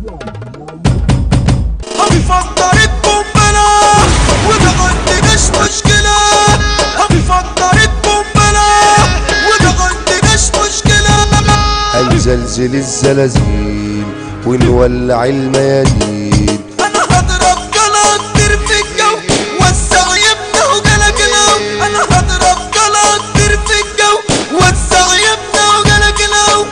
بيفكر القنبلة وما عندناش مشكلة بيفكر القنبلة وما عندناش مشكلة هنزلزل الزلازل ونولع الميادين انا هضرب جلا كتير في الجو وسع يبنى وجلا جلو انا هضرب جلا كتير في الجو وسع يبنى وجلا جلو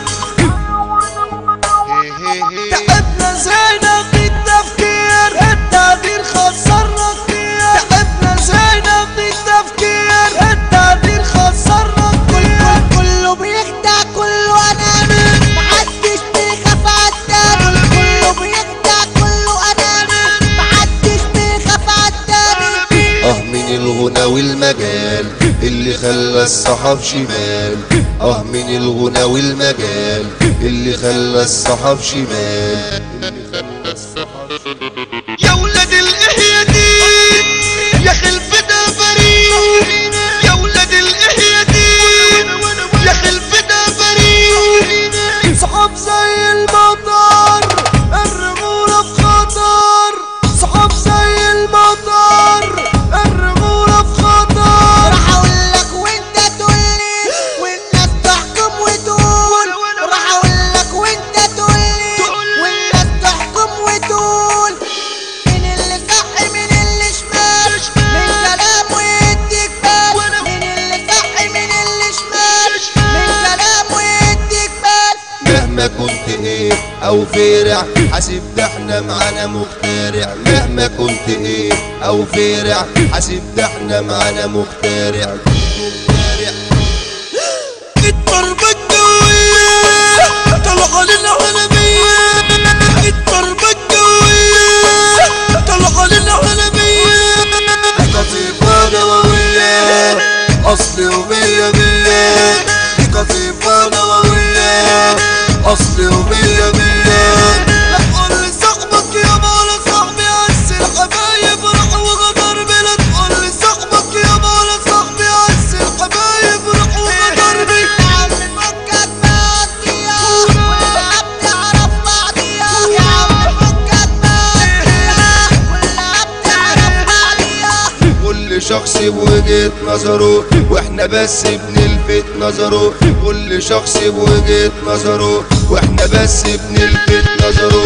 تعبنا زينا في التفكير التقدير خسرنا كتير تعبنا زينا في التفكير التقدير خسرنا كتير كله بيخدع كله اناني محدش بيخاف عالتاني كله بيخدع كله اناني محدش بيخاف عالتاني اه من الغنى والمجال اللي خلى الصحاب شمال اه من الغنى والمجال اللي خلى الصحاب شمال اللي خلى الصحاب شمال يا ولاد الايه دي يا خلفتها فريد يا ولاد الايه دي يا خلفتها فريد صحاب زي المطر الرجولة في خطر صحاب زي المطر الرجولة في خطر راح اقول لك وانت تقولي والناس تحكم وتقول راح اقول لك وانت تقولي والناس تحكم وتقول مين اللي صح مين اللي شمال من كلامه يديك بال مين اللي صح مين اللي شمال من كلامه يديك بال مهما كنت ايه او فارع حاسب ده احنا معانا مخترع مهما كنت ايه او فارع حاسب ده احنا معانا مخترع مخترع الضربة الجوية طلع لنا عالمية الضربة الجوية طلع لنا عالمية قصيفة نووية أصلي ومية مية دي قصيفة نووية أصلي ومية مية لا تقول لصاحبك يا مولا صاحبي عز الحبايب راح وغدر بي لا تقول لصاحبك يا مولا صاحبي عز الحبايب راح وغدر بي يا عم فكك بعضيها كلها بتعرف بعضيها يا عم فكك بعضيها كلها بتعرف بعضيها كل شخص بوجهة نظره واحنا بس بنلفت نظره كل شخص بوجهة نظره واحنا بس بنلفت نظره